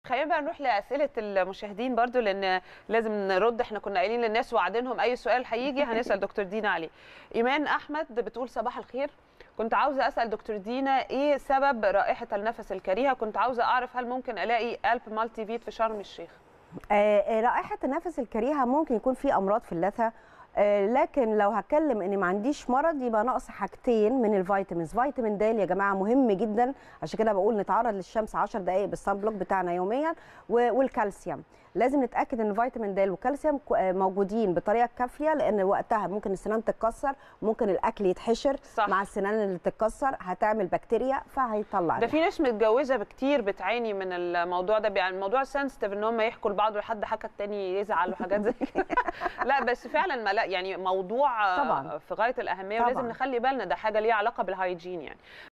خلينا بقى نروح لاسئله المشاهدين برضو لان لازم نرد احنا كنا قايلين للناس وعدينهم اي سؤال هيجي هنسال دكتور دينا عليه ايمان احمد بتقول صباح الخير كنت عاوزه اسال دكتور دينا ايه سبب رائحه النفس الكريهه كنت عاوزه اعرف هل ممكن الاقي الب مالتي فيت في شرم الشيخ آه، آه، رائحه النفس الكريهه ممكن يكون في امراض في اللثه آه، لكن لو هتكلم اني ما عنديش مرض يبقى ناقص حاجتين من الفيتامينز فيتامين د يا جماعه مهم جدا عشان كده بقول نتعرض للشمس 10 دقائق بالصن بلوك بتاعنا يوميا و- والكالسيوم لازم نتاكد ان فيتامين د والكالسيوم كو- آه، موجودين بطريقه كافيه لان وقتها ممكن السنان تتكسر ممكن الاكل يتحشر صح. مع السنان اللي تتكسر هتعمل بكتيريا فهيطلع ده في ناس متجوزه كتير بتعاني من الموضوع ده يعني الموضوع سنسيتيف ان هم يحكوا لبعض ولحد حكى التاني يزعل وحاجات زي كده لا بس فعلا ما لا يعني موضوع طبعاً. في غايه الاهميه طبعاً. ولازم نخلي بالنا ده حاجه ليها علاقه بالهايجين يعني